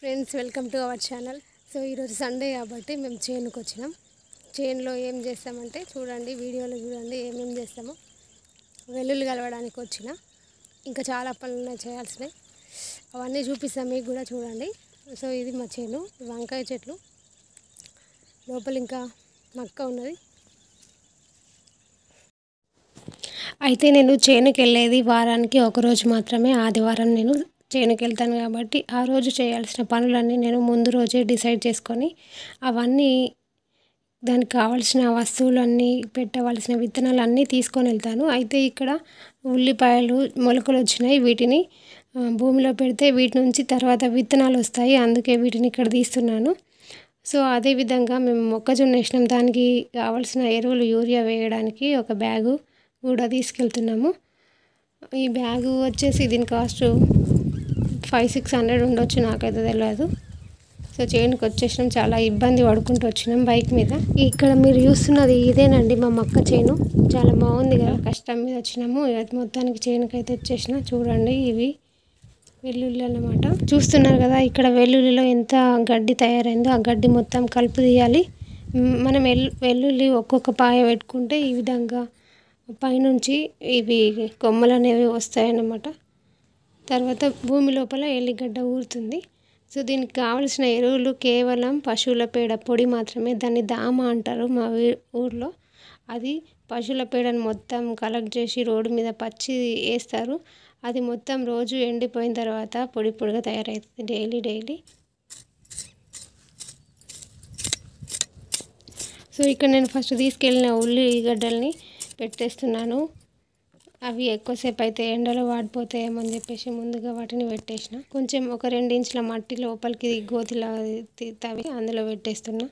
friends welcome to our channel so ఈరోజు Sunday కాబట్టి మేము చేనుకు వచ్చినాం చేనులో ఏం చేస్తామంటే చూడండి వీడియోలో చూడండి ఏమేమి చేస్తామో వెల్లుల్లి కలవడానికి వచ్చిన ఇంకా చాలా పనులు ఉన్నాయి చేయాల్సినవి అవన్నీ చూపిస్తాం మీకు కూడా చూడండి సో ఇది మా చేను వంకాయ చెట్లు లోపల ఇంకా మక్క ఉన్నది అయితే నేను చేనుకి వెళ్ళేది వారానికి ఒక రోజు మాత్రమే ఆదివారం నేను చేనుకి వెళ్తాను కాబట్టి ఆ రోజు చేయాల్సిన పనులన్నీ నేను ముందు రోజే డిసైడ్ చేసుకొని అవన్నీ దానికి కావాల్సిన వస్తువులన్నీ పెట్టవలసిన విత్తనాలు అన్నీ తీసుకొని వెళ్తాను అయితే ఇక్కడ ఉల్లిపాయలు మొలకలు వచ్చినాయి వీటిని ఆ, భూమిలో పెడితే వీటి నుంచి తర్వాత విత్తనాలు వస్తాయి అందుకే వీటిని ఇక్కడ తీస్తున్నాను సో అదేవిధంగా మేము మొక్కజొన్న వేసినాం దానికి కావాల్సిన ఎరువులు యూరియా వేయడానికి ఒక బ్యాగు కూడా తీసుకెళ్తున్నాము ఈ బ్యాగు వచ్చేసి దీని కాస్ట్ ఫైవ్ సిక్స్ హండ్రెడ్ ఉండొచ్చు నాకైతే తెలియదు సో చేనుకి వచ్చేసినాం చాలా ఇబ్బంది పడుకుంటూ వచ్చినాం బైక్ మీద ఇక్కడ మీరు చూస్తున్నది ఇదేనండి మా మక్క చేను చాలా బాగుంది కదా కష్టం మీద వచ్చినాము ఇక మొత్తానికి చేనుకి అయితే వచ్చేసిన చూడండి ఇవి వెల్లుల్లి అన్నమాట చూస్తున్నారు కదా ఇక్కడ వెల్లుల్లిలో ఎంత గడ్డి తయారైందో ఆ గడ్డి మొత్తం కలుపు తీయాలి మ్, మనం వెల్ వెల్లుల్లి ఒక్కొక్క పాయ పెట్టుకుంటే ఈ విధంగా పైనుంచి ఇవి కొమ్మలు అనేవి వస్తాయన్నమాట తర్వాత భూమి లోపల ఎల్లిగడ్డ ఊరుతుంది సో దీనికి కావలసిన ఎరువులు కేవలం పశువుల పేడ పొడి మాత్రమే దాన్ని దామ అంటారు మా వీ- ఊర్లో అది పశువుల పేడను మొత్తం కలెక్ట్ చేసి రోడ్డు మీద పచ్చి వేస్తారు అది మొత్తం రోజు ఎండిపోయిన తర్వాత పొడి పొడిగా తయారవుతుంది డైలీ డైలీ సో ఇక్కడ నేను ఫస్ట్ తీసుకెళ్ళిన ఉల్లిగడ్డల్ని పెట్టేస్తున్నాను అవి ఎక్కువసేపు అయితే ఎండలో వాడిపోతాయేమో అని చెప్పేసి ముందుగా వాటిని పెట్టేసిన కొంచెం ఒక రెండు ఇంచుల మట్టి లోపలికి గోతిలా తి- తవ్వి అందులో పెట్టేస్తున్నా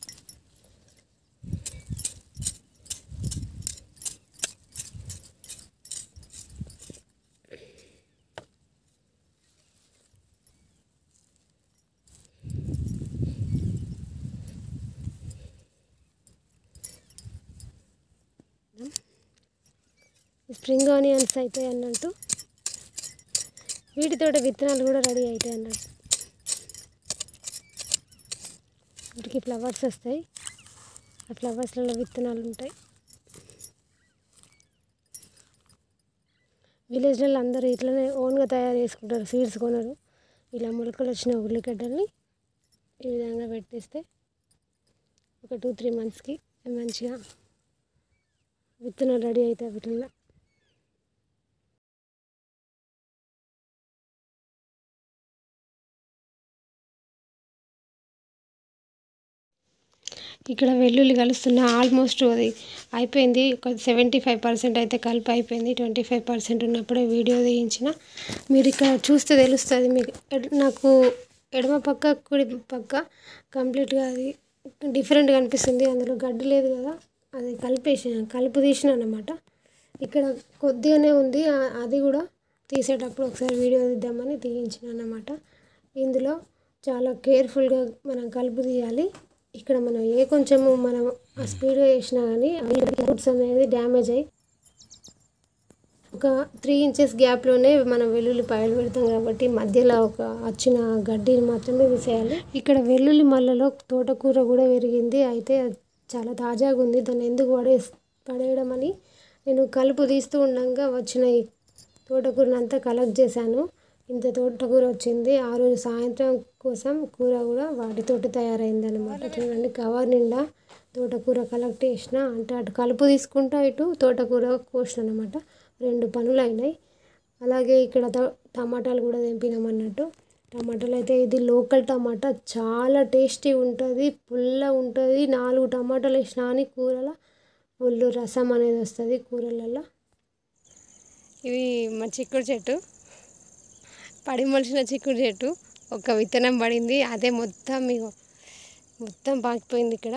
స్ప్రింగ్ ఆనియన్స్ అవుతాయి అన్నట్టు వీటితో విత్తనాలు కూడా రెడీ అవుతాయి అన్నట్టు వీటికి ఫ్లవర్స్ వస్తాయి ఆ ఫ్లవర్స్లలో విత్తనాలు ఉంటాయి విలేజ్లలో అందరూ ఇట్లనే ఓన్గా తయారు చేసుకుంటారు సీడ్స్ కొనరు ఇలా మొలకలు వచ్చిన ఉల్లిగడ్డల్ని ఈ విధంగా పెట్టేస్తే ఒక టూ త్రీ మంత్స్కి మంచిగా విత్తనాలు రెడీ అవుతాయి వీటిల్లో ఇక్కడ వెల్లుల్లి కలుస్తున్న ఆల్మోస్ట్ అది అయిపోయింది ఒక సెవెంటీ ఫైవ్ పర్సెంట్ అయితే కలిపి అయిపోయింది ట్వంటీ ఫైవ్ పర్సెంట్ ఉన్నప్పుడే వీడియో తీయించిన మీరు ఇక్కడ చూస్తే తెలుస్తుంది మీకు ఎడ్- నాకు ఎడమ పక్క కుడి పక్క కంప్లీట్గా అది డిఫరెంట్గా అనిపిస్తుంది అందులో గడ్డి లేదు కదా అది కలిపేసిన కలుపు తీసిన అన్నమాట ఇక్కడ కొద్దిగానే ఉంది ఆ- అది కూడా తీసేటప్పుడు ఒకసారి వీడియో తీద్దామని తీయించిన అన్నమాట ఇందులో చాలా కేర్ఫుల్గా మనం కలుపు తీయాలి ఇక్కడ మనం ఏ కొంచెము మనం ఆ స్పీడ్గా వేసినా కానీ ఫ్రూట్స్ అనేది డ్యామేజ్ అయ్యి ఒక త్రీ ఇంచెస్ గ్యాప్లోనే మనం వెల్లుల్లి పాయలు పెడతాం కాబట్టి మధ్యలో ఒక వచ్చిన గడ్డిని మాత్రమే తీసేయాలి ఇక్కడ వెల్లుల్లి మల్లలో తోటకూర కూడా పెరిగింది అయితే అది చాలా తాజాగా ఉంది దాన్ని ఎందుకు పడే పడేయడం అని నేను కలుపు తీస్తూ ఉండగా వచ్చిన ఈ తోటకూరని అంతా కలెక్ట్ చేశాను ఇంత తోటకూర వచ్చింది ఆ రోజు సాయంత్రం కోసం కూర కూడా వాటితోటి తయారైంది అనమాట చూడండి కవర్ నిండా తోటకూర కలెక్ట్ చేసిన అంటే అటు కలుపు తీసుకుంటా ఇటు తోటకూర కోసిన అనమాట రెండు పనులు అయినాయి అలాగే ఇక్కడ ట- టమాటాలు కూడా తెంపినాం అన్నట్టు టమాటాలు అయితే ఇది లోకల్ టమాటా చాలా టేస్టీ ఉంటుంది పుల్ల ఉంటుంది నాలుగు టమాటాలు వేసినా అని కూరలో పుల్లు రసం అనేది వస్తుంది కూరలలో ఇది మా చిక్కుడు చెట్టు పడి మొలిచిన చిక్కుడు చెట్టు ఒక విత్తనం పడింది అదే మొత్తం మీకు మొత్తం పాకిపోయింది ఇక్కడ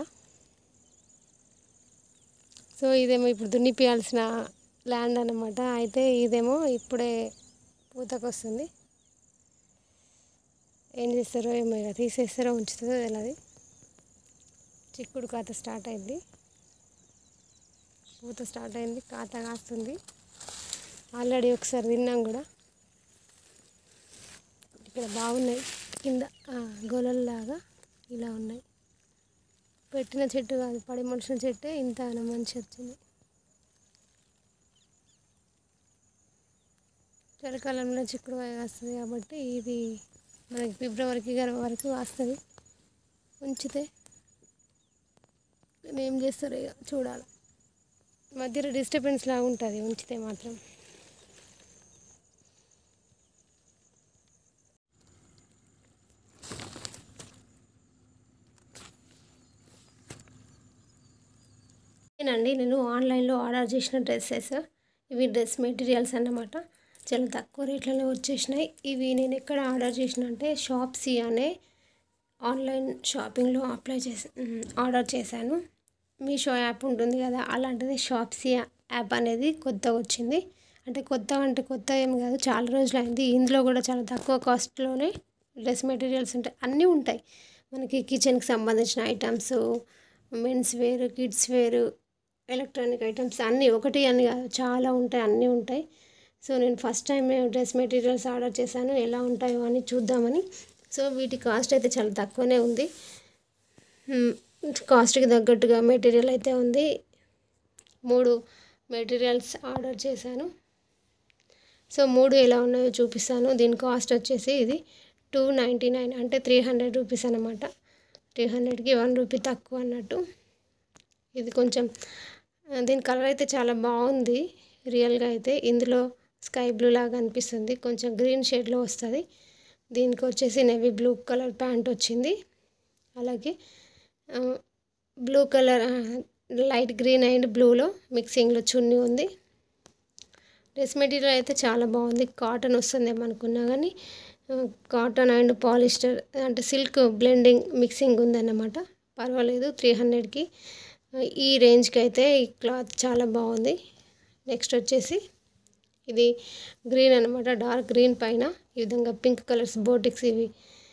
సో ఇదేమో ఇప్పుడు దున్నిపియాల్సిన ల్యాండ్ అన్నమాట అయితే ఇదేమో ఇప్పుడే పూతకు వస్తుంది ఏం చేస్తారో ఏమో ఇక తీసేస్తారో ఉంచుతుందో తెలియదు చిక్కుడు ఖాత స్టార్ట్ అయింది పూత స్టార్ట్ అయింది ఖాత కాస్తుంది ఆల్రెడీ ఒకసారి తిన్నాం కూడా ఇక్కడ బాగున్నాయి కింద గొలల్లాగా ఇలా ఉన్నాయి పెట్టిన చెట్టు కాదు పడి మనుషుల చెట్టే ఇంత మంచి వచ్చింది చలికాలంలో చిక్కుడుకాయ వస్తుంది కాబట్టి ఇది మనకి ఫిబ్రవరికి వరకు వస్తుంది ఉంచితే ఏం చేస్తారు ఇక చూడాలి మధ్యలో డిస్టర్బెన్స్ లాగా ఉంటుంది ఉంచితే మాత్రం నేనండి నేను ఆన్లైన్లో ఆర్డర్ చేసిన డ్రెస్సెస్ ఇవి డ్రెస్ మెటీరియల్స్ అన్నమాట చాలా తక్కువ రేట్లలో వచ్చేసినాయి ఇవి నేను ఎక్కడ ఆర్డర్ చేసిన అంటే షాప్సీ అనే ఆన్లైన్ షాపింగ్లో అప్లై చేసి ఆర్డర్ చేశాను మీషో యాప్ ఉంటుంది కదా అలాంటిది షాప్సీ యాప్ అనేది కొత్తగా వచ్చింది అంటే కొత్త అంటే కొత్త ఏం కాదు చాలా రోజులు అయింది ఇందులో కూడా చాలా తక్కువ కాస్ట్లోనే డ్రెస్ మెటీరియల్స్ ఉంటాయి అన్నీ ఉంటాయి మనకి కిచెన్కి సంబంధించిన items mens wear kids wear electronic items అన్నీ ఒకటి అని కాదు చాలా ఉంటాయి అన్నీ ఉంటాయి సో నేను first time dress materials order చేశాను ఎలా ఉంటాయో అని చూద్దామని సో వీటి కాస్ట్ అయితే చాలా తక్కువనే ఉంది కాస్ట్కి తగ్గట్టుగా మెటీరియల్ అయితే ఉంది మూడు మెటీరియల్స్ ఆర్డర్ చేశాను సో మూడు ఎలా ఉన్నాయో చూపిస్తాను దీని కాస్ట్ వచ్చేసి ఇది టూ నైంటీ నైన్ అంటే త్రీ హండ్రెడ్ రూపీస్ అనమాట త్రీ హండ్రెడ్కి వన్ రూపీ తక్కువ అన్నట్టు ఇది కొంచెం దీని కలర్ అయితే చాలా బాగుంది రియల్గా అయితే ఇందులో స్కై బ్లూ లాగా అనిపిస్తుంది కొంచెం గ్రీన్ షేడ్లో వస్తుంది దీనికి వచ్చేసి నెవీ బ్లూ కలర్ ప్యాంట్ వచ్చింది అలాగే blue colour light green and బ్లూలో మిక్సింగ్లో చున్నీ ఉంది డ్రెస్ మెటీరియల్ అయితే చాలా బాగుంది కాటన్ వస్తుందేమో అనుకున్నా కానీ కాటన్ అండ్ పాలిస్టర్ అంటే సిల్క్ బ్లెండింగ్ మిక్సింగ్ ఉందన్నమాట పర్వాలేదు త్రీ హండ్రెడ్కి ఈ రేంజ్కి అయితే ఈ క్లాత్ చాలా బాగుంది నెక్స్ట్ వచ్చేసి ఇది గ్రీన్ అనమాట డార్క్ గ్రీన్ పైన ఈ విధంగా పింక్ కలర్స్ బోటిక్స్ ఇవి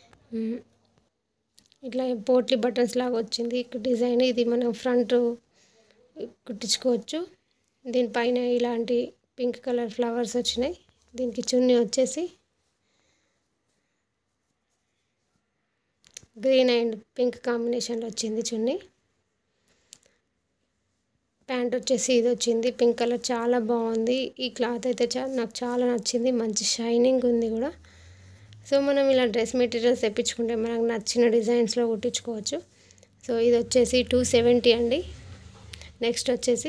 ఇట్లా పోట్లీ బటన్స్ లాగా వచ్చింది ఇక్కడ డిజైన్ ఇది మనం ఫ్రంట్ కుట్టించుకోవచ్చు దీనిపైన ఇలాంటి పింక్ కలర్ ఫ్లవర్స్ వచ్చినాయి దీనికి చున్నీ వచ్చేసి గ్రీన్ అండ్ పింక్ కాంబినేషన్లో వచ్చింది చున్నీ ప్యాంట్ వచ్చేసి ఇది వచ్చింది పింక్ కలర్ చాలా బాగుంది ఈ క్లాత్ అయితే చా నాకు చాలా నచ్చింది మంచి షైనింగ్ ఉంది కూడా సో మనం ఇలా డ్రెస్ మెటీరియల్స్ తెప్పించుకుంటే మనకు నచ్చిన డిజైన్స్లో కుట్టించుకోవచ్చు సో ఇది వచ్చేసి టూ సెవెంటీ అండి నెక్స్ట్ వచ్చేసి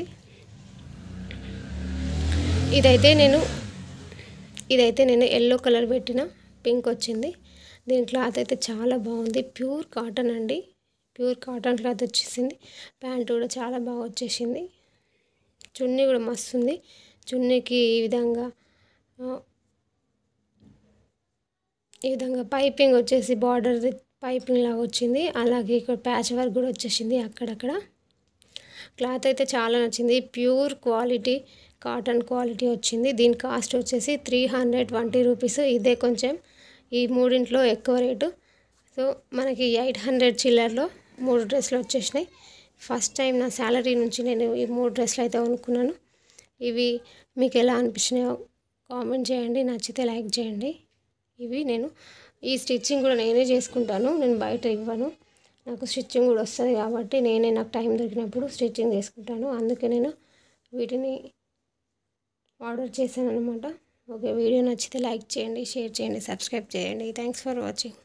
ఇదైతే నేను ఇదైతే నేను ఎల్లో కలర్ పెట్టిన పింక్ వచ్చింది దీని క్లాత్ అయితే చాలా బాగుంది ప్యూర్ కాటన్ అండి ప్యూర్ కాటన్ క్లాత్ వచ్చేసింది ప్యాంట్ కూడా చాలా బాగా వచ్చేసింది చున్నీ కూడా మస్తు ఉంది చున్నీకి ఈ విధంగా ఈ విధంగా పైపింగ్ వచ్చేసి బార్డర్ పైపింగ్ లాగా వచ్చింది అలాగే ఇక్కడ ప్యాచ్ వర్క్ కూడా వచ్చేసింది అక్కడక్కడ క్లాత్ అయితే చాలా నచ్చింది ప్యూర్ క్వాలిటీ కాటన్ క్వాలిటీ వచ్చింది దీని కాస్ట్ వచ్చేసి త్రీ హండ్రెడ్ ట్వంటీ రూపీస్ ఇదే కొంచెం ఈ మూడింట్లో ఎక్కువ రేటు సో మనకి ఎయిట్ హండ్రెడ్ చిల్లర్లో మూడు డ్రెస్సులు వచ్చేసినాయి ఫస్ట్ టైం నా శాలరీ నుంచి నేను ఈ మూడు డ్రెస్సులు అయితే కొనుక్కున్నాను ఇవి మీకు ఎలా అనిపించినాయో కామెంట్ చేయండి నచ్చితే లైక్ చేయండి ఇవి నేను ఈ స్టిచ్చింగ్ కూడా నేనే చేసుకుంటాను నేను బయట ఇవ్వను నాకు స్టిచ్చింగ్ కూడా వస్తుంది కాబట్టి నేనే నాకు టైం దొరికినప్పుడు స్టిచ్చింగ్ చేసుకుంటాను అందుకే నేను వీటిని ఆర్డర్ చేశాను అనమాట ఓకే వీడియో నచ్చితే లైక్ చేయండి షేర్ చేయండి సబ్స్క్రైబ్ చేయండి థ్యాంక్స్ ఫర్ వాచింగ్